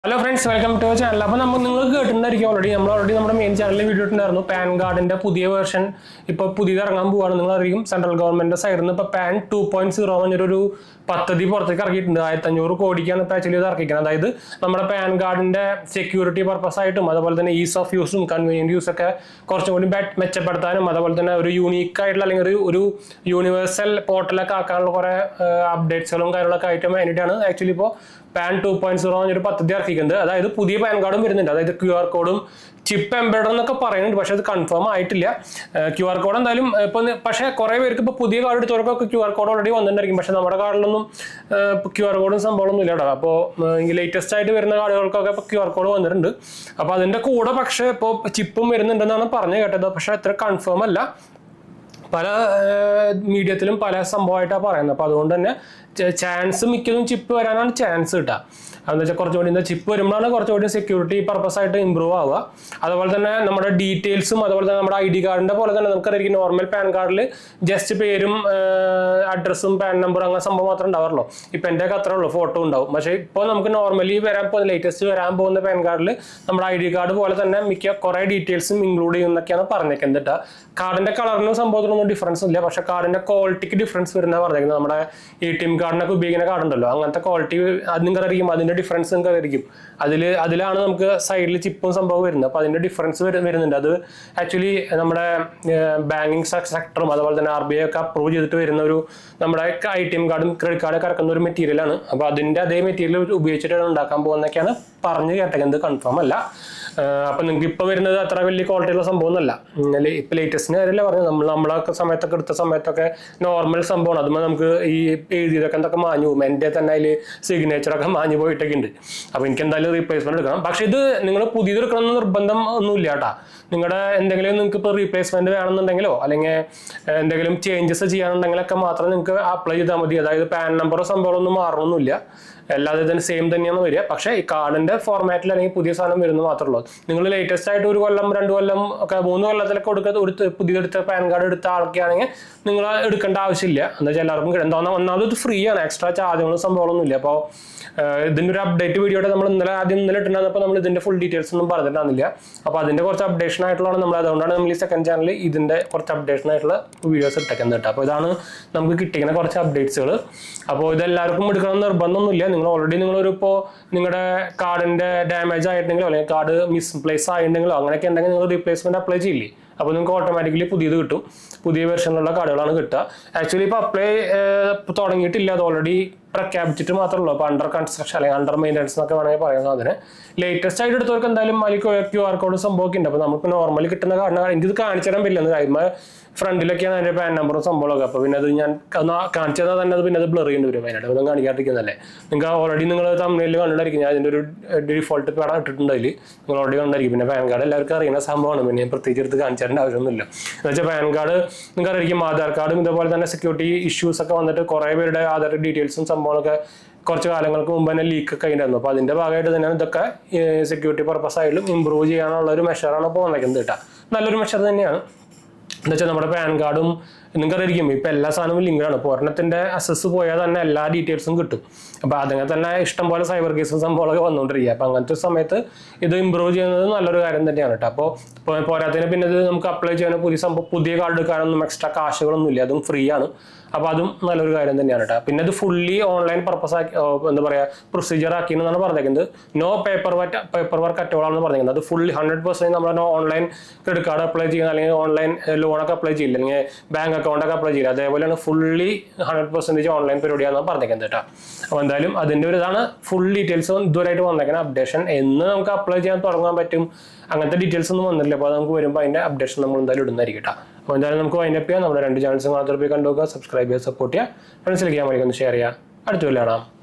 Hello friends welcome to channel അപ്പോൾ നമ്മൾ നിങ്ങൾ കേട്ടിട്ടുണ്ടായിരിക്കും ഓൾറെഡി നമ്മൾ ഓൾറെഡി നമ്മുടെ മെയിൻ ചാനലിൽ വീഡിയോ ഇട്ടുണ്ടായിരുന്നു പാൻ കാർഡിന്റെ പുതിയ വേർഷൻ ഇപ്പോൾ പുതിയത് ഇറങ്ങാൻ പോവാണ് നിങ്ങൾ അറിയും സെൻട്രൽ ഗവൺമെന്റ് സൈഡിൽ നിന്ന് ഇപ്പോൾ പാൻ ടു പോയിന്റ് സീറോ എന്നൊരു പദ്ധതി പുറത്തേക്ക് ഇറക്കിയിട്ടുണ്ട് ആയിരത്തി അഞ്ഞൂറ് കോടിക്കാണ് ഇപ്പോൾ ആക്ച്വലി ഇത് ഇറക്കിക്കുന്നത് അതായത് നമ്മുടെ പാൻ കാർഡിന്റെ സെക്യൂരിറ്റി പർപ്പസ് ആയിട്ടും അതുപോലെ തന്നെ ഈസ് ഓഫ് യൂസും കൺവീനിയൻറ്റ് യൂസ് ഒക്കെ കുറച്ചും കൂടി ബെ- മെച്ചപ്പെടുത്താനും അതുപോലെ തന്നെ ഒരു യൂണീക്ക് ആയിട്ടുള്ള അല്ലെങ്കിൽ ഒരു ഒരു യൂണിവേഴ്സൽ പോർട്ടലൊക്കെ ആക്കാനുള്ള കുറേ അപ്ഡേറ്റ്സുകളും കാര്യങ്ങളൊക്കെ ആയിട്ട് വേണ്ടിയിട്ടാണ് ആക്ച്വലി ഇപ്പോൾ പാൻ ടു പോയിന്റ് സീറോ എന്നൊരു പദ്ധതി ഇറക്കിക്കുന്നത് അതായത് പുതിയ പാൻ കാർഡും വരുന്നുണ്ട് അതായത് ക്യു ആർ കോഡും ചിപ്പ് എംബേഡ് എന്നൊക്കെ പറയുന്നുണ്ട് പക്ഷെ അത് കൺഫേം ആയിട്ടില്ല ക്യു ആർ കോഡ് എന്തായാലും ഇപ്പൊ പക്ഷേ കുറെ പേർക്ക് ഇപ്പോൾ പുതിയ കാർഡ് എടുത്തവർക്കൊക്കെ ക്യു ആർ കോഡ് ഓൾറെഡി വന്നിട്ടുണ്ടായിരിക്കും പക്ഷെ നമ്മുടെ കാർഡിലൊന്നും ക്യു ആർ കോഡും സംഭവമൊന്നും ഇല്ല കേട്ടോ അപ്പോൾ ലേറ്റസ്റ്റ് ആയിട്ട് വരുന്ന കാർഡുകൾക്കൊക്കെ ഇപ്പോൾ ക്യു ആർ കോഡ് വന്നിട്ടുണ്ട് അപ്പോൾ അതിന്റെ കൂടെ പക്ഷേ ഇപ്പോൾ ചിപ്പും വരുന്നുണ്ടെന്നാണ് പറഞ്ഞു കേട്ടത് പക്ഷെ അത്ര കൺഫേം അല്ല പല മീഡിയത്തിലും പല സംഭവമായിട്ടാണ് പറയുന്നത് അപ്പോൾ അതുകൊണ്ട് തന്നെ ചാൻസ് മിക്കതും ചിപ്പ് വരാനാണ് ചാൻസ് കിട്ടുക അതെന്ന് വെച്ചാൽ കുറച്ചുകൂടി എന്താ ചിപ്പ് വരുമ്പോഴാണ് കുറച്ചുകൂടി സെക്യൂരിറ്റി പർപ്പസ് ആയിട്ട് ഇമ്പ്രൂവ് ആവുക അതുപോലെ തന്നെ നമ്മുടെ ഡീറ്റെയിൽസും അതുപോലെ തന്നെ നമ്മുടെ ഐ ഡി കാർഡിന്റെ പോലെ തന്നെ നമുക്കറിയാം നോർമൽ പാൻ കാർഡിൽ ജസ്റ്റ് പേരും അഡ്രസ്സും പാൻ നമ്പറും അങ്ങനെ സംഭവം മാത്രമേ ഉണ്ടാവുള്ളൂ ഇപ്പം എൻ്റെ ഒക്കെ അത്രേ ഉള്ളൂ ഫോട്ടോ ഉണ്ടാവും പക്ഷേ ഇപ്പോൾ നമുക്ക് നോർമലി വരാൻ പോകുന്ന ലേറ്റസ്റ്റ് വരാൻ പോകുന്ന പാൻ കാർഡിൽ നമ്മുടെ ടി കാർഡ് പോലെ തന്നെ മിക്ക കുറേ ഡീറ്റെയിൽസും ഇൻക്ലൂഡ് ചെയ്യുന്നൊക്കെയാണ് പറഞ്ഞേക്കുന്നത് കേട്ടോ കാർഡിന്റെ കളറിനും സംഭവത്തിനൊന്നും ഡിഫറൻസ് ഇല്ല പക്ഷേ കാർഡിന്റെ ക്വാളിറ്റിക്ക് ഡിഫറൻസ് വരുന്ന പറഞ്ഞേക്കുന്നത് നമ്മുടെ എ ടി എം കാർഡിനൊക്കെ ഉപയോഗിക്കുന്ന കാർഡ് ഉണ്ടല്ലോ അങ്ങനത്തെ ക്വാളിറ്റി അത് നിങ്ങൾക്ക് അറിയിക്കും അതിന്റെ ഡിഫറൻസ് നിങ്ങൾക്ക് അറിയിക്കും അതിൽ അതിലാണ് നമുക്ക് സൈഡിൽ ചിപ്പും സംഭവം വരുന്നത് അപ്പോൾ അതിന്റെ ഡിഫറൻസ് വരുന്നുണ്ട് അത് ആക്ച്വലി നമ്മുടെ ബാങ്കിങ് സെക്ടറും അതുപോലെ തന്നെ ആർ ബി ഐ ഒക്കെ അപ്രൂവ് ചെയ്തിട്ട് വരുന്ന ഒരു നമ്മുടെ ഐ ടി എം കാർഡും ക്രെഡിറ്റ് കാർഡൊക്കെ ഇറക്കുന്ന ഒരു മെറ്റീരിയലാണ് അപ്പോൾ അതിന്റെ അതേ മെറ്റീരിയൽ ഉപയോഗിച്ചിട്ടാണ് ഉണ്ടാക്കാൻ പോകുന്നതൊക്കെയാണ് പറഞ്ഞു കേട്ടത് കൺഫേം അല്ല അപ്പൊ നിങ്ങൾക്ക് ഇപ്പൊ വരുന്നത് അത്ര വലിയ ക്വാളിറ്റിയുള്ള സംഭവം ഒന്നല്ല ഇപ്പൊ ലേറ്റസ്റ്റിന് കാര്യമല്ല പറഞ്ഞത് നമ്മൾ നമ്മളൊക്കെ സമയത്തൊക്കെ എടുത്ത സമയത്തൊക്കെ നോർമൽ സംഭവമാണ് അതുമ്പോൾ നമുക്ക് ഈ എഴുതിയതൊക്കെ എന്തൊക്കെ മാഞ്ഞു പോകും എൻ്റെ തന്നെ അതിൽ സിഗ്നേച്ചറൊക്കെ മാഞ്ഞു പോയിട്ടൊക്കെ ഉണ്ട് അപ്പൊ എനിക്ക് എന്തായാലും റീപ്ലേസ്മെന്റ് എടുക്കണം പക്ഷെ ഇത് നിങ്ങൾ പുതിയത് എടുക്കണം എന്ന് നിർബന്ധം ഒന്നുമില്ല കേട്ടാ നിങ്ങളുടെ എന്തെങ്കിലും നിങ്ങൾക്ക് ഇപ്പോൾ റീപ്ലേസ്മെന്റ് വേണമെന്നുണ്ടെങ്കിലോ അല്ലെങ്കിൽ എന്തെങ്കിലും ചേഞ്ചസ് ചെയ്യാനുണ്ടെങ്കിലൊക്കെ മാത്രം നിങ്ങൾക്ക് അപ്ലൈ ചെയ്താൽ മതി അതായത് പാൻ നമ്പറോ സംഭവമൊന്നും മാറണമെന്നില്ല അല്ലാതെ തന്നെ സെയിം തന്നെയാണ് വരിക പക്ഷേ ഈ കാർഡിന്റെ ഫോർമാറ്റിൽ അല്ലെങ്കിൽ പുതിയ സാധനം വരുന്നത് മാത്രമേ ഉള്ളൂ നിങ്ങൾ ലേറ്റസ്റ്റ് ആയിട്ട് ഒരു കൊല്ലം രണ്ട് കൊല്ലം ഒക്കെ മൂന്ന് കൊല്ലത്തിലൊക്കെ കൊടുക്ക ഒരു പുതിയതെടുത്ത പാൻ കാർഡ് എടുത്ത ആൾക്കാണെങ്കിൽ നിങ്ങൾ എടുക്കേണ്ട ആവശ്യമില്ല എന്താ വെച്ചാൽ എല്ലാവർക്കും കിട്ടും. എന്താ ഒന്നാമത് ഇത് ഫ്രീ ആണ് എക്സ്ട്രാ ചാർജുകളും സംഭവങ്ങളൊന്നും ഇല്ല അപ്പോൾ ഇതിന്റെ ഒരു അപ്ഡേറ്റ് വീഡിയോയുടെ നമ്മൾ ഇന്നലെ ആദ്യം ഇന്നലെ ഇട്ടുണ്ടായിരുന്നപ്പോൾ നമ്മൾ ഇതിന്റെ ഫുൾ ഡീറ്റെയിൽസ് ഒന്നും പറഞ്ഞിട്ടുണ്ടായിരുന്നില്ല അപ്പോൾ അതിന്റെ കുറച്ച് അപ്ഡേഷൻ ആയിട്ടുള്ളതാണ് നമ്മൾ അതുകൊണ്ടാണ് നമ്മൾ ഈ സെക്കൻഡ് ചാനലിൽ ഇതിന്റെ കുറച്ച് അപ്ഡേഷൻ ആയിട്ടുള്ള വീഡിയോസ് ഇട്ടേക്കുന്നത് കേട്ടോ അപ്പോൾ ഇതാണ് നമുക്ക് കിട്ടിയിരിക്കുന്ന കുറച്ച് അപ്ഡേറ്റ്സുകൾ അപ്പോൾ ഇതെല്ലാവർക്കും എടുക്കണം എന്ന് നിർബന്ധമൊന്നുമില്ല നിങ്ങൾ ഓൾറെഡി നിങ്ങളൊരു ഇപ്പോൾ നിങ്ങളുടെ കാർഡിന്റെ ഡാമേജ് ആയിട്ടുണ്ടെങ്കിലോ അല്ലെങ്കിൽ കാർഡ് മിസ്പ്ലേസ് ആയിട്ടുണ്ടെങ്കിലോ അങ്ങനെയൊക്കെ ഉണ്ടെങ്കിൽ നിങ്ങൾ റീപ്ലേസ്മെന്റ് അപ്ലൈ ചെയ്യില്ലേ അപ്പോൾ നിങ്ങൾക്ക് ഓട്ടോമാറ്റിക്കലി പുതിയത് കിട്ടും പുതിയ വെർഷനിലുള്ള കാർഡുകളാണ് കിട്ടുക ആക്ച്വലി ഇപ്പോൾ അപ്ലൈ തുടങ്ങിയിട്ടില്ല അത് ഓൾറെഡി പ്രഖ്യാപിച്ചിട്ട് മാത്രമേ ഉള്ളൂ അപ്പോൾ അണ്ടർ കൺസ്ട്രക്ഷൻ അല്ലെങ്കിൽ അണ്ടർ മെയിൻ്റനൻസ് എന്നൊക്കെ വേണമെങ്കിൽ പറയുന്നത് അതിന് ലേറ്റസ്റ്റ് ആയിട്ട് എടുത്തവർക്ക് എന്തായാലും അതിൽ ക്യു ആർ കോഡ് സംഭവമൊക്കെ ഉണ്ട് അപ്പോൾ നമുക്ക് നോർമലി കിട്ടുന്ന കാർഡിന് എനിക്കിത് കാണിച്ചു തരാൻ പറ്റില്ല എന്ന് കാര്യം ഫ്രണ്ടിലൊക്കെയാണ് അതിന്റെ പാൻ നമ്പറും സംഭവമൊക്കെ അപ്പോൾ പിന്നെ അത് ഞാൻ ഒന്ന് കാണിച്ചു തന്നാൽ തന്നെ അത് പിന്നെ അത് ബ്ലർ ചെയ്യേണ്ടി വരും അതിനായിട്ട് ഒന്നും കാണിക്കാതിരിക്കുന്നതല്ലേ നിങ്ങൾക്ക് ഓൾറെഡി നിങ്ങൾ തമിഴിൽ കണ്ടിട്ടായിരിക്കും ഞാൻ അതിൻ്റെ ഒരു ഡിഫോൾട്ട് പടം ഇട്ടിട്ടുണ്ട് അതിൽ നിങ്ങൾ ഓൾറെഡി കണ്ടായിരിക്കും പിന്നെ പാൻ കാർഡ് എല്ലാവർക്കും അറിയുന്ന സംഭവമാണ് പിന്നെ ഞാൻ പ്രത്യേകിച്ച് എടുത്ത് കാണിച്ചു തരേണ്ട ആവശ്യമൊന്നുമില്ല എന്ന് വെച്ചാൽ പാൻ കാർഡ് നിങ്ങൾക്ക് അറിയിക്കും ആധാർ കാർഡും ഇതേപോലെ തന്നെ സെക്യൂരിറ്റി ഇഷ്യൂസ് ഒക്കെ വന്നിട്ട് കുറേ പേരുടെ ആധാർ ഡീറ്റെയിൽസും സംഭവങ്ങളൊക്കെ കുറച്ച് കാലങ്ങൾക്ക് മുമ്പ് തന്നെ ലീക്ക് ഒക്കെ ഉണ്ടായിരുന്നു അപ്പോൾ അതിന്റെ ഭാഗമായിട്ട് തന്നെയാണ് ഇതൊക്കെ സെക്യൂരിറ്റി പർപ്പസ് ആയാലും ഇമ്പ്രൂവ് ചെയ്യാനുള്ള ഒരു മെഷറാണ് ഇപ്പോൾ വന്നേക്കുന്നത് കേട്ടോ നല്ലൊരു മെഷർ തന്നെയാണ് എന്താ വെച്ചാൽ നമ്മുടെ പാൻ കാർഡും നിങ്ങൾക്കറിയാം ഇപ്പൊ എല്ലാ സാധനവും ലിങ്കാണ് ഇപ്പോൾ ഒരെണ്ണത്തിന്റെ അസസ് പോയാൽ തന്നെ എല്ലാ ഡീറ്റെയിൽസും കിട്ടും അപ്പൊ അതങ്ങനെ തന്നെ ഇഷ്ടംപോലെ സൈബർ കേസും സംഭവങ്ങളൊക്കെ വന്നുകൊണ്ടിരിക്കുക അപ്പൊ അങ്ങനത്തെ സമയത്ത് ഇത് ഇമ്പ്രൂവ് ചെയ്യുന്നത് നല്ലൊരു കാര്യം തന്നെയാണ് കേട്ടോ അപ്പോൾ പോരാത്തതിന് പിന്നെ ഇത് നമുക്ക് അപ്ലൈ ചെയ്യാൻ പുതിയ സംഭവം പുതിയ കാർഡ് എടുക്കാനൊന്നും എക്സ്ട്രാ കാശുകളൊന്നും ഇല്ല അതും ഫ്രീ ആണ് അപ്പോൾ അതും നല്ലൊരു കാര്യം തന്നെയാണ് കേട്ടോ പിന്നെ ഇത് ഫുള്ളി ഓൺലൈൻ പർപ്പസ് ആക്കി ഓ, എന്താ പറയുക പ്രൊസീജിയർ ആക്കി എന്നാണ് പറഞ്ഞേക്കുന്നത് no paperwork paperwork അറ്റോളാണെന്ന് പറഞ്ഞേക്കുന്നത് അത് ഫുള്ളി ഹൺഡ്രഡ് പെർസെന്റ് നമ്മൾ ഓൺലൈൻ ക്രെഡിറ്റ് കാർഡ് അപ്ലൈ ചെയ്യുന്ന അല്ലെങ്കിൽ ഓൺലൈൻ ലോണൊക്കെ അപ്ലൈ ചെയ്യില്ല അല്ലെങ്കിൽ ബാങ്ക് അക്കൗണ്ട് ഒക്കെ അപ്ലൈ ചെയ്യില്ല അതേപോലെയാണ് ഫുള്ളി ഹൺഡ്രഡ് പെർസെന്റേജ് ഓൺലൈൻ പരിപാടിയാണെന്ന് പറഞ്ഞേക്കുന്നത് കേട്ടോ അപ്പോൾ എന്തായാലും അതിന്റെ ഒരു ഇതാണ് ഫുൾ ഡീറ്റെയിൽസ് ഇതുവരെയായിട്ട് വന്നേക്കുന്ന അപ്ഡേഷൻ എന്ന് നമുക്ക് അപ്ലൈ ചെയ്യാൻ തുടങ്ങാൻ പറ്റും അങ്ങനത്തെ ഡീറ്റെയിൽസ് ഒന്നും വന്നില്ല അപ്പോൾ അത് നമുക്ക് വരുമ്പോൾ അതിന്റെ അപ്ഡേഷൻ നമ്മൾ എന്തായാലും ഇടുന്നതായിരിക്കും കേട്ടോ അപ്പോൾ എന്തായാലും നമുക്ക് വൈൻഡപ്പ് ചെയ്യാം നമ്മുടെ രണ്ട് ചാനൽസ് മാത്രം പോയി കണ്ടുപോകുക സബ്സ്ക്രൈബ് ചെയ്യുക സപ്പോർട്ട് ചെയ്യുക ഫ്രണ്ട്സിലേക്ക് ഞാൻ ഒന്ന് ഷെയർ ചെയ്യുക അടുത്ത കാണാം